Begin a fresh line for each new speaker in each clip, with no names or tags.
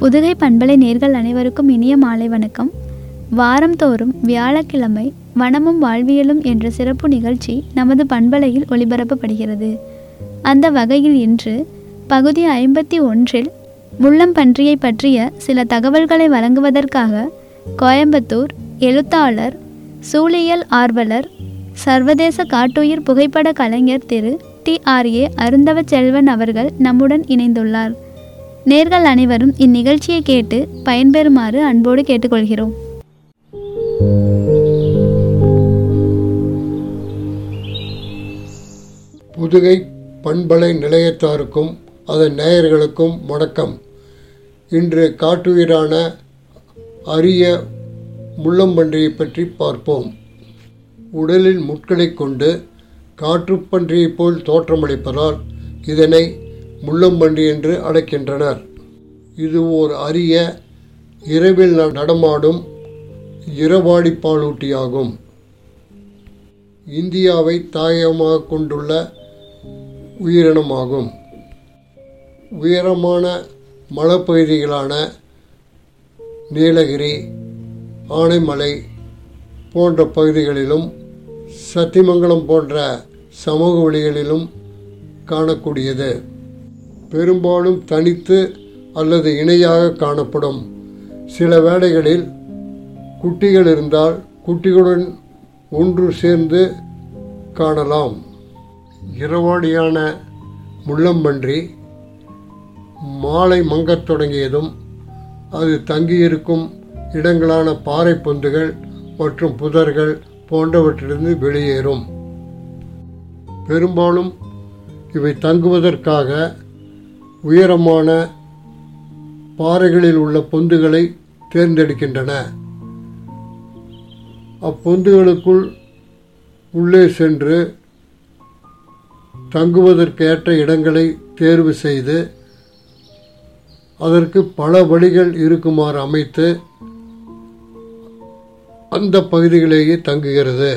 புதுகை பண்பலை நேர்கள் அனைவருக்கும் இனிய மாலை வணக்கம் வாரந்தோறும் வியாழக்கிழமை வனமும் வாழ்வியலும் என்ற சிறப்பு நிகழ்ச்சி நமது பண்பலையில் ஒளிபரப்பப்படுகிறது அந்த வகையில் இன்று பகுதி ஐம்பத்தி ஒன்றில் முள்ளம்பன்றியை பற்றிய சில தகவல்களை வழங்குவதற்காக கோயம்புத்தூர் எழுத்தாளர் சூழியல் ஆர்வலர் சர்வதேச காட்டுயிர் புகைப்பட கலைஞர் திரு T R A Arunthava Selvan அவர்கள் நம்முடன் இணைந்துள்ளார் நேர்கள் அனைவரும் இந்நிகழ்ச்சியை கேட்டு பயன்பெறுமாறு அன்போடு கேட்டுக்கொள்கிறோம்
புதுகை பண்பலை நிலையத்தாருக்கும் அதன் நேயர்களுக்கும் வணக்கம் இன்று காட்டுயிரான அரிய முள்ளம்பன்றியை பற்றி பார்ப்போம் உடலில் முட்களைக் கொண்டு காற்றுப்பன்றியைப் போல் தோற்றமளிப்பதால் இதனை முள்ளம்பன்றி என்று அழைக்கின்றனர் இது ஓர் அரிய இரவில் ந- நடமாடும் இரவாடி பாலூட்டியாகும் இந்தியாவை தாயகமாக கொண்டுள்ள உயிரினமாகும் உயரமான மலைப்பகுதிகளான நீலகிரி ஆனைமலை போன்ற பகுதிகளிலும் சத்தியமங்கலம் போன்ற சமூக வழிகளிலும் காணக்கூடியது பெரும்பாலும் தனித்து அல்லது இணையாக காணப்படும் சில வேளைகளில் குட்டிகள் இருந்தால் குட்டிகளுடன் ஒன்று சேர்ந்து காணலாம் இரவாடியான முள்ளம்பன்றி மாலை மங்கத் தொடங்கியதும் அது தங்கியிருக்கும் இடங்களான பாறை பொந்துகள் மற்றும் புதர்கள் போன்றவற்றிலிருந்து வெளியேறும் பெரும்பாலும் இவை தங்குவதற்காக உயரமான பாறைகளில் உள்ள பொந்துகளை தேர்ந்தெடுக்கின்றன அப்பொந்துகளுக்குள் உள்ளே சென்று தங்குவதற்கேற்ற இடங்களை தேர்வு செய்து அதற்கு பல வழிகள் இருக்குமாறு அமைத்து அந்த பகுதியிலேயே தங்குகிறது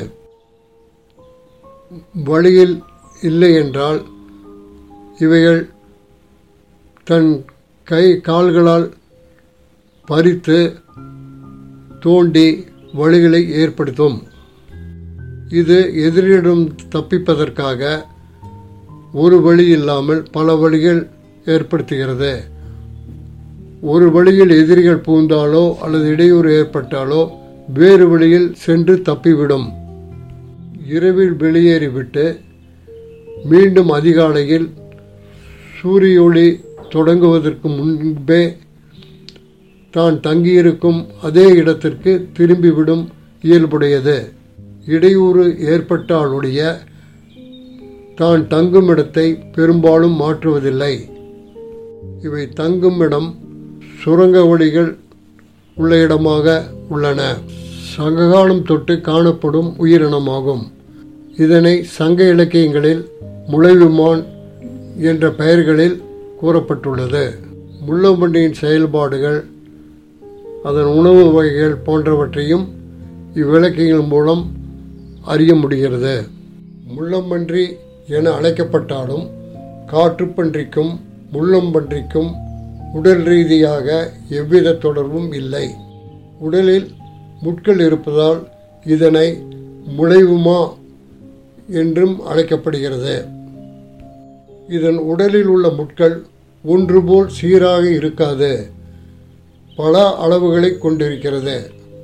வழியில் இல்லை என்றால் இவைகள் தன் கை கால்களால் பறித்து தோண்டி வழிகளை ஏற்படுத்தும் இது எதிரிடம் தப்பிப்பதற்காக ஒரு வழி இல்லாமல் பல வழிகள் ஏற்படுத்துகிறது ஒரு வழியில் எதிரிகள் பூந்தாலோ அல்லது இடையூறு ஏற்பட்டாலோ வேறு வழியில் சென்று தப்பிவிடும் இரவில் வெளியேறிவிட்டு மீண்டும் அதிகாலையில் சூரிய ஒளி தொடங்குவதற்கு முன்பே தான் தங்கியிருக்கும் அதே இடத்திற்கு திரும்பிவிடும் இயல்புடையது இடையூறு ஏற்பட்டாலுடைய தான் தங்கும் இடத்தை பெரும்பாலும் மாற்றுவதில்லை இவை தங்கும் இடம் சுரங்க வழிகள் உள்ள இடமாக உள்ளன சங்ககாலம் தொட்டு காணப்படும் உயிரினமாகும் இதனை சங்க இலக்கியங்களில் முளைவிமான் என்ற பெயர்களில் கூறப்பட்டுள்ளது முள்ளம்பன்றியின் செயல்பாடுகள் அதன் உணவு வகைகள் போன்றவற்றையும் இவ்விலக்கியங்கள் மூலம் அறிய முடிகிறது முள்ளம்பன்றி என அழைக்கப்பட்டாலும் காற்றுப்பன்றிக்கும் முள்ளம்பன்றிக்கும் உடல் ரீதியாக எவ்வித தொடர்பும் இல்லை உடலில் முட்கள் இருப்பதால் இதனை முளைவுமா என்றும் அழைக்கப்படுகிறது இதன் உடலில் உள்ள முட்கள் ஒன்று போல் சீராக இருக்காது பல அளவுகளை கொண்டிருக்கிறது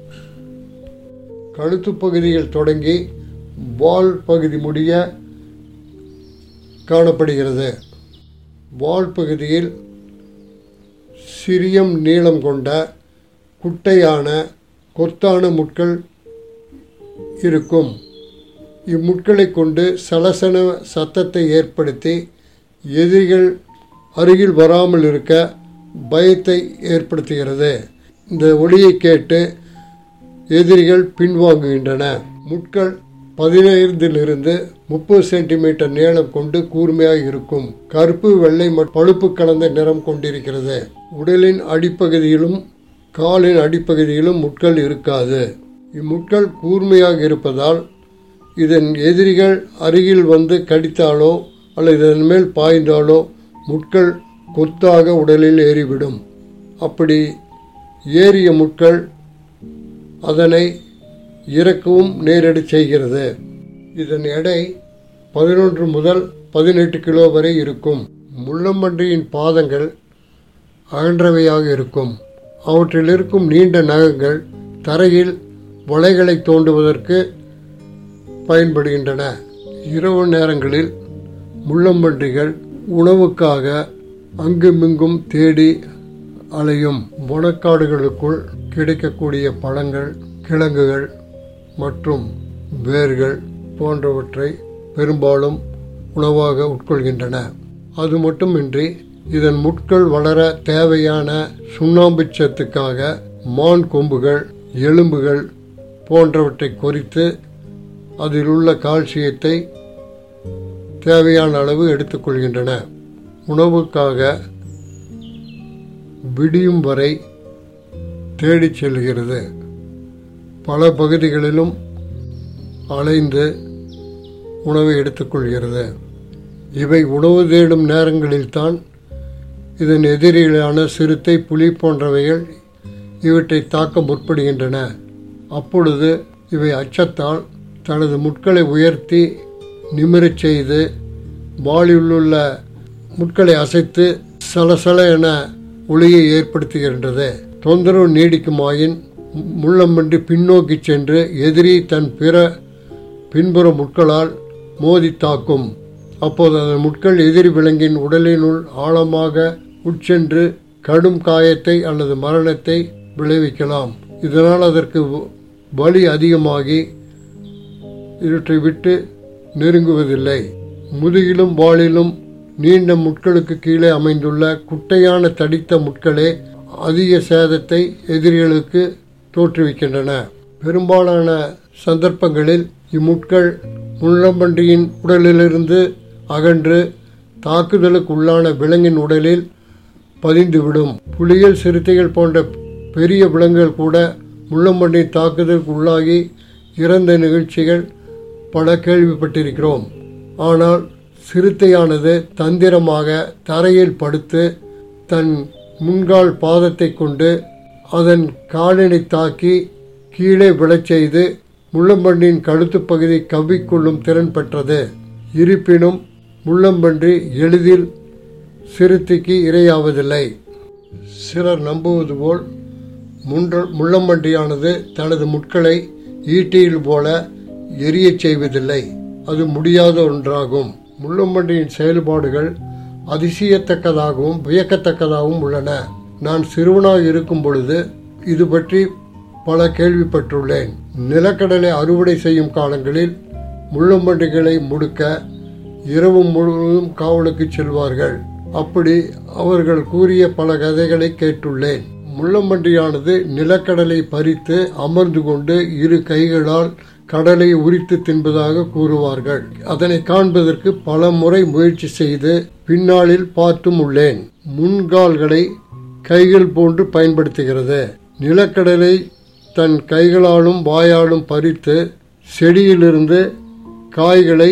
கழுத்து பகுதியில் தொடங்கி வால் பகுதி முடிய காணப்படுகிறது வால் பகுதியில் சிறியம் நீளம் கொண்ட குட்டையான கொத்தான முட்கள் இருக்கும் இம்முட்களை கொண்டு சலசன சத்தத்தை ஏற்படுத்தி எதிரிகள் அருகில் வராமல் இருக்க பயத்தை ஏற்படுத்துகிறது இந்த ஒளியை கேட்டு எதிரிகள் பின்வாங்குகின்றன முட்கள் பதினைந்திலிருந்து முப்பது சென்டிமீட்டர் நீளம் கொண்டு கூர்மையாக இருக்கும் கருப்பு வெள்ளை மற்றும் பழுப்பு கலந்த நிறம் கொண்டிருக்கிறது உடலின் அடிப்பகுதியிலும் காலின் அடிப்பகுதியிலும் முட்கள் இருக்காது இம்முட்கள் கூர்மையாக இருப்பதால் இதன் எதிரிகள் அருகில் வந்து கடித்தாலோ அல்லது இதன் மேல் பாய்ந்தாலோ முட்கள் கொத்தாக உடலில் ஏறிவிடும் அப்படி ஏறிய முட்கள் அதனை இறக்கவும் நேரடி செய்கிறது இதன் எடை பதினொன்று முதல் பதினெட்டு கிலோ வரை இருக்கும் முள்ளம்பன்றியின் பாதங்கள் அகன்றவையாக இருக்கும் அவற்றில் இருக்கும் நீண்ட நகங்கள் தரையில் வலைகளை தோண்டுவதற்கு பயன்படுகின்றன இரவு நேரங்களில் முள்ளம்பன்றிகள் உணவுக்காக அங்குமிங்கும் தேடி அலையும் வனக்காடுகளுக்குள் கிடைக்கக்கூடிய பழங்கள் கிழங்குகள் மற்றும் வேர்கள் போன்றவற்றை பெரும்பாலும் உணவாக உட்கொள்கின்றன அது மட்டுமின்றி இதன் முட்கள் வளர தேவையான சுண்ணாம்பு சத்துக்காக மான் கொம்புகள் எலும்புகள் போன்றவற்றை கொறித்து அதில் உள்ள கால்சியத்தை தேவையான அளவு எடுத்துக்கொள்கின்றன உணவுக்காக விடியும் வரை தேடிச் செல்கிறது பல பகுதிகளிலும் அலைந்து உணவை எடுத்துக்கொள்கிறது இவை உணவு தேடும் நேரங்களில்தான் இதன் எதிரிகளான சிறுத்தை புலி போன்றவைகள் இவற்றை தாக்க முற்படுகின்றன அப்பொழுது இவை அச்சத்தால் தனது முட்களை உயர்த்தி நிமிரச் செய்து வாளிலுள்ள முட்களை அசைத்து சலசல என ஒளியை ஏற்படுத்துகின்றது தொந்தரவு நீடிக்குமாயின் முள்ளம்பன்றி பின்னோக்கி சென்று எதிரி தன் பிற பின்புற முட்களால் மோதி தாக்கும் அப்போது அதன் முட்கள் எதிரி விலங்கின் உடலினுள் ஆழமாக உட்சென்று கடும் காயத்தை அல்லது மரணத்தை விளைவிக்கலாம் இதனால் அதற்கு வலி அதிகமாகி இவற்றை விட்டு நெருங்குவதில்லை முதுகிலும் வாளிலும் நீண்ட முட்களுக்கு கீழே அமைந்துள்ள குட்டையான தடித்த முட்களே அதிக சேதத்தை எதிரிகளுக்கு தோற்றுவிக்கின்றன பெரும்பாலான சந்தர்ப்பங்களில் இம்முட்கள் முள்ளம்பன்றியின் உடலிலிருந்து அகன்று தாக்குதலுக்கு உள்ளான விலங்கின் உடலில் பதிந்துவிடும் புலிகள் சிறுத்தைகள் போன்ற பெரிய விலங்குகள் கூட முள்ளம்பன்றியின் தாக்குதலுக்கு உள்ளாகி இறந்த நிகழ்ச்சிகள் பல கேள்விப்பட்டிருக்கிறோம் ஆனால் சிறுத்தையானது தந்திரமாக தரையில் படுத்து தன் முன்கால் பாதத்தை கொண்டு அதன் காலினை தாக்கி கீழே விழச் செய்து முள்ளம்பன்றியின் கழுத்து பகுதி கவ்விக்கொள்ளும் திறன் பெற்றது இருப்பினும் முள்ளம்பன்றி எளிதில் சிறுத்தைக்கு இரையாவதில்லை சிலர் நம்புவது போல் முன்ற முள்ளம்பன்றியானது தனது முட்களை ஈட்டியில் போல எரியச் செய்வதில்லை அது முடியாத ஒன்றாகும் முள்ளம்பன்றியின் செயல்பாடுகள் அதிசயத்தக்கதாகவும் வியக்கத்தக்கதாகவும் உள்ளன நான் சிறுவனாக இருக்கும் பொழுது இது பற்றி பல கேள்விப்பட்டுள்ளேன் நிலக்கடலை அறுவடை செய்யும் காலங்களில் முள்ளம்பன்றிகளை முடுக்க இரவு முழுவதும் காவலுக்கு செல்வார்கள் அப்படி அவர்கள் கூறிய பல கதைகளை கேட்டுள்ளேன் முள்ளம்பன்றியானது நிலக்கடலை பறித்து அமர்ந்து கொண்டு இரு கைகளால் கடலை உரித்து தின்பதாக கூறுவார்கள் அதனை காண்பதற்கு பல முறை முயற்சி செய்து பின்னாளில் பார்த்தும் உள்ளேன் முன்கால்களை கைகள் போன்று பயன்படுத்துகிறது நிலக்கடலை தன் கைகளாலும் வாயாலும் பறித்து செடியிலிருந்து காய்களை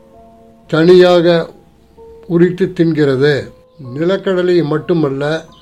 தனியாக உரித்து தின்கிறது நிலக்கடலை மட்டுமல்ல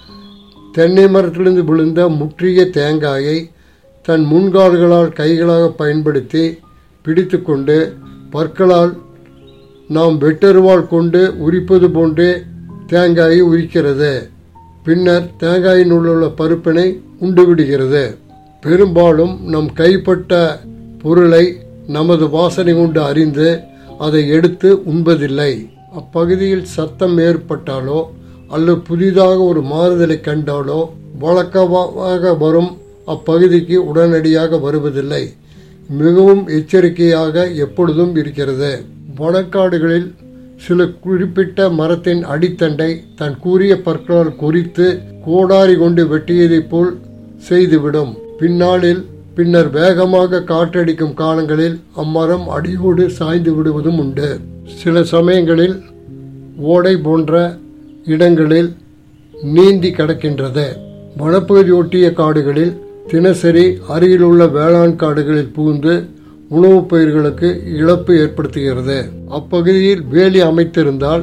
தென்னை மரத்திலிருந்து விழுந்த முற்றிய தேங்காயை தன் முன்கால்களால் கைகளாக பயன்படுத்தி பிடித்துக்கொண்டு பற்களால் நாம் வெட்டருவால் கொண்டு உரிப்பது போன்றே தேங்காயை உரிக்கிறது பின்னர் தேங்காயின் உள்ள பருப்பினை உண்டுவிடுகிறது பெரும்பாலும் நம் கைப்பட்ட பொருளை நமது வாசனை கொண்டு அறிந்து அதை எடுத்து உண்பதில்லை அப்பகுதியில் சத்தம் ஏற்பட்டாலோ அல்லது புதிதாக ஒரு மாறுதலை கண்டாலோ வழக்கமாக வரும் அப்பகுதிக்கு உடனடியாக வருவதில்லை மிகவும் எச்சரிக்கையாக எப்பொழுதும் இருக்கிறது வனக்காடுகளில் சில குறிப்பிட்ட மரத்தின் அடித்தண்டை தன் கூறிய பற்களால் குறித்து கோடாரி கொண்டு வெட்டியதைப் போல் செய்துவிடும் பின்னாளில் பின்னர் வேகமாக காற்றடிக்கும் காலங்களில் அம்மரம் அடியோடு சாய்ந்து விடுவதும் உண்டு சில சமயங்களில் ஓடை போன்ற இடங்களில் நீந்தி கிடக்கின்றது வனப்பகுதி ஒட்டிய காடுகளில் தினசரி அருகிலுள்ள வேளாண் காடுகளில் புகுந்து உணவுப் பயிர்களுக்கு இழப்பு ஏற்படுத்துகிறது அப்பகுதியில் வேலி அமைத்திருந்தால்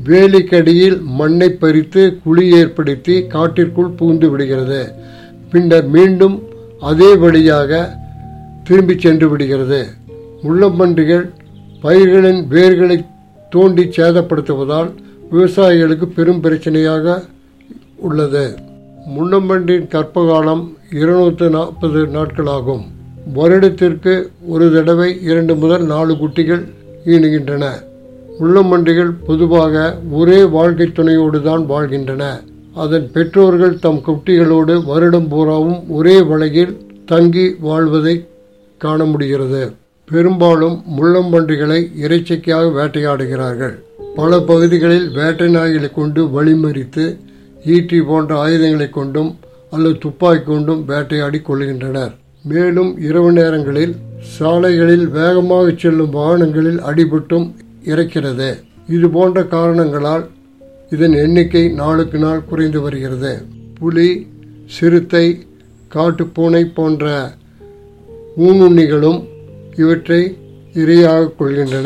வேலிக்கடியில் மண்ணை பறித்து குழி ஏற்படுத்தி காட்டிற்குள் புகுந்து விடுகிறது பின்னர் மீண்டும் அதே வழியாக திரும்பி சென்று விடுகிறது முள்ளம்பன்றிகள் பயிர்களின் வேர்களை தோண்டி சேதப்படுத்துவதால் விவசாயிகளுக்கு பெரும் பிரச்சனையாக உள்ளது முள்ளம்பன்றின் கற்பகாலம் இருநூற்று நாற்பது நாட்களாகும் வருடத்திற்கு ஒரு தடவை இரண்டு முதல் நாலு குட்டிகள் ஈனுகின்றன முள்ளம்பன்றிகள் பொதுவாக ஒரே வாழ்க்கை துணையோடு தான் வாழ்கின்றன அதன் பெற்றோர்கள் தம் குட்டிகளோடு வருடம் பூராவும் ஒரே வலையில் தங்கி வாழ்வதை காண முடிகிறது பெரும்பாலும் முள்ளம்பன்றிகளை இறைச்சிக்காக வேட்டையாடுகிறார்கள் பல பகுதிகளில் வேட்டை நாய்களை கொண்டு வழிமறித்து ஈட்டி போன்ற ஆயுதங்களை கொண்டும் அல்லது துப்பாக்கி கொண்டும் வேட்டையாடி கொள்கின்றனர் மேலும் இரவு நேரங்களில் சாலைகளில் வேகமாக செல்லும் வாகனங்களில் அடிபட்டும் இறக்கிறது இது போன்ற காரணங்களால் இதன் எண்ணிக்கை நாளுக்கு நாள் குறைந்து வருகிறது புலி சிறுத்தை காட்டுப்பூனை போன்ற ஊனுண்ணிகளும் இவற்றை இரையாக கொள்கின்றன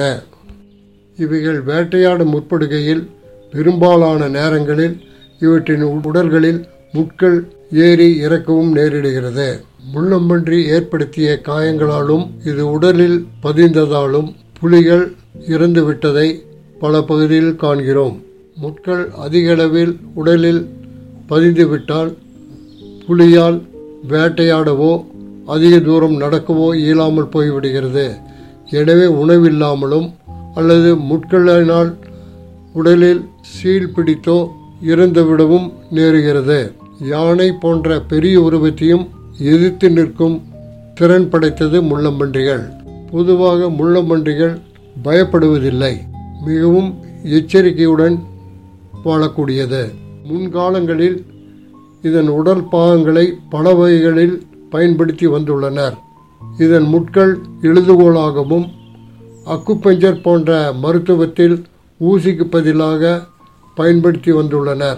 இவைகள் வேட்டையாட முற்படுகையில் பெரும்பாலான நேரங்களில் இவற்றின் உடல்களில் முட்கள் ஏறி இறக்கவும் நேரிடுகிறது முள்ளம்பன்றி ஏற்படுத்திய காயங்களாலும் இது உடலில் பதிந்ததாலும் புலிகள் இறந்து விட்டதை பல பகுதியில் காண்கிறோம் முட்கள் அதிகளவில் உடலில் பதிந்துவிட்டால் புலியால் வேட்டையாடவோ அதிக தூரம் நடக்கவோ இயலாமல் போய்விடுகிறது எனவே உணவில்லாமலும் அல்லது முட்களினால் உடலில் சீல் பிடித்தோ இறந்துவிடவும் நேருகிறது யானை போன்ற பெரிய உருவத்தையும் எதிர்த்து நிற்கும் திறன் படைத்தது முள்ளம்பன்றிகள் பொதுவாக முள்ளம்பன்றிகள் பயப்படுவதில்லை மிகவும் எச்சரிக்கையுடன் வாழக்கூடியது முன்காலங்களில் இதன் உடல் பாகங்களை பல வகைகளில் பயன்படுத்தி வந்துள்ளனர் இதன் முட்கள் எழுதுகோலாகவும் அக்குப்பஞ்சர் போன்ற மருத்துவத்தில் ஊசிக்கு பதிலாக பயன்படுத்தி வந்துள்ளனர்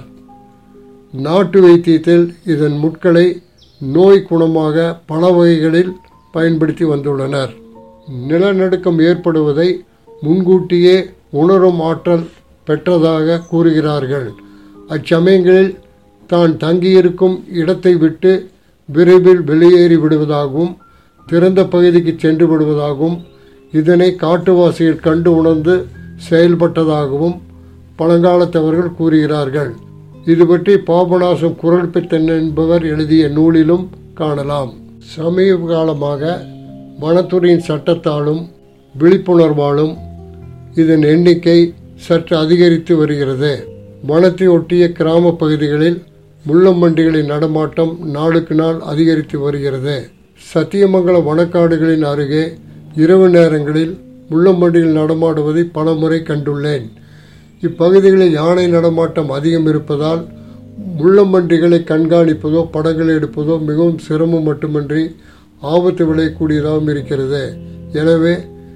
நாட்டு வைத்தியத்தில் இதன் முட்களை நோய் குணமாக பல வகைகளில் பயன்படுத்தி வந்துள்ளனர் நிலநடுக்கம் ஏற்படுவதை முன்கூட்டியே உணரும் ஆற்றல் பெற்றதாக கூறுகிறார்கள் அச்சமயங்களில் தான் தங்கியிருக்கும் இடத்தை விட்டு விரைவில் வெளியேறி விடுவதாகவும் திறந்த பகுதிக்கு சென்று விடுவதாகவும் இதனை காட்டுவாசிகள் கண்டு உணர்ந்து செயல்பட்டதாகவும் பழங்காலத்தவர்கள் கூறுகிறார்கள் இது பற்றி பாபநாசம் குரல் பெத்தன் என்பவர் எழுதிய நூலிலும் காணலாம் சமீப காலமாக வனத்துறையின் சட்டத்தாலும் விழிப்புணர்வாலும் இதன் எண்ணிக்கை சற்று அதிகரித்து வருகிறது வனத்தை ஒட்டிய கிராம பகுதிகளில் முள்ளம்பண்டிகளின் நடமாட்டம் நாளுக்கு நாள் அதிகரித்து வருகிறது சத்தியமங்கலம் வனக்காடுகளின் அருகே இரவு நேரங்களில் முள்ளம்பண்டிகள் நடமாடுவதை பலமுறை கண்டுள்ளேன் இப்பகுதிகளில் யானை நடமாட்டம் அதிகம் இருப்பதால் முள்ளம்பன்றிகளை கண்காணிப்பதோ படங்கள் எடுப்பதோ மிகவும் சிரமம் மட்டுமின்றி ஆபத்து விளையக்கூடியதாகவும் இருக்கிறது எனவே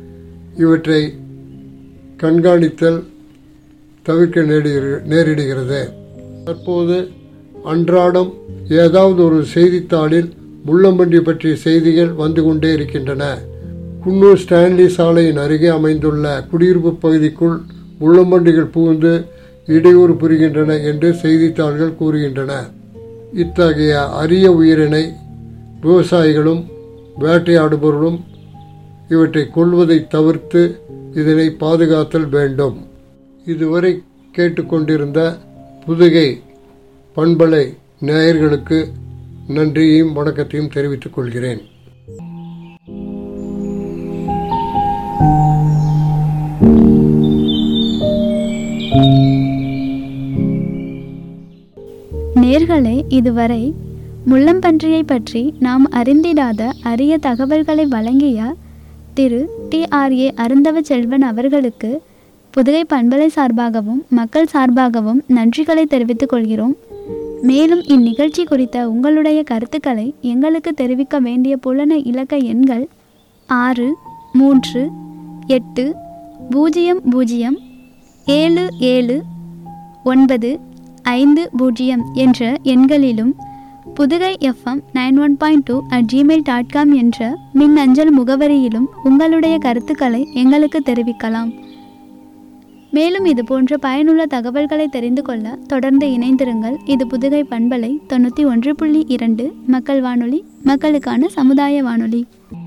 இவற்றை கண்காணித்தல் தவிர்க்க நேரிடு- நேரிடுகிறது தற்போது அன்றாடம் ஏதாவது ஒரு செய்தித்தாளில் முள்ளம்பன்றி பற்றிய செய்திகள் வந்து கொண்டே இருக்கின்றன குன்னூர் ஸ்டான்லி சாலையின் அருகே அமைந்துள்ள குடியிருப்பு பகுதிக்குள் முள்ளம்பன்றிகள் புகுந்து இடையூறு புரிகின்றன என்று செய்தித்தாள்கள் கூறுகின்றன இத்தகைய அரிய உயிரினை விவசாயிகளும் வேட்டையாடுபவர்களும் இவற்றை கொள்வதை தவிர்த்து இதனை பாதுகாத்தல் வேண்டும் இதுவரை கேட்டுக்கொண்டிருந்த புதுகை பண்பலை நேயர்களுக்கு நன்றியையும் வணக்கத்தையும் தெரிவித்துக் கொள்கிறேன்
நேர்களே இதுவரை முள்ளம்பன்றியை பற்றி நாம் அறிந்திடாத அரிய தகவல்களை வழங்கிய திரு T R A Arunthava Selvan அவர்களுக்கு புதுகை பண்பலை சார்பாகவும் மக்கள் சார்பாகவும் நன்றிகளை தெரிவித்துக் கொள்கிறோம் மேலும் இந்நிகழ்ச்சி குறித்த உங்களுடைய கருத்துக்களை எங்களுக்கு தெரிவிக்க வேண்டிய புலன இலக்க எண்கள் ஆறு மூன்று எட்டு பூஜ்ஜியம் பூஜ்ஜியம் ஏழு ஏழு ஒன்பது ஐந்து பூஜ்ஜியம் என்ற எண்களிலும் Pudukai FM nine one point two at gmail dot com என்ற மின்னஞ்சல் முகவரியிலும் உங்களுடைய கருத்துக்களை எங்களுக்கு தெரிவிக்கலாம் மேலும் இது போன்ற பயனுள்ள தகவல்களை தெரிந்து கொள்ள தொடர்ந்து இணைந்திருங்கள் இது புதுகை பண்பலை தொண்ணூற்றி ஒன்று புள்ளி இரண்டு மக்கள் வானொலி மக்களுக்கான சமுதாய வானொலி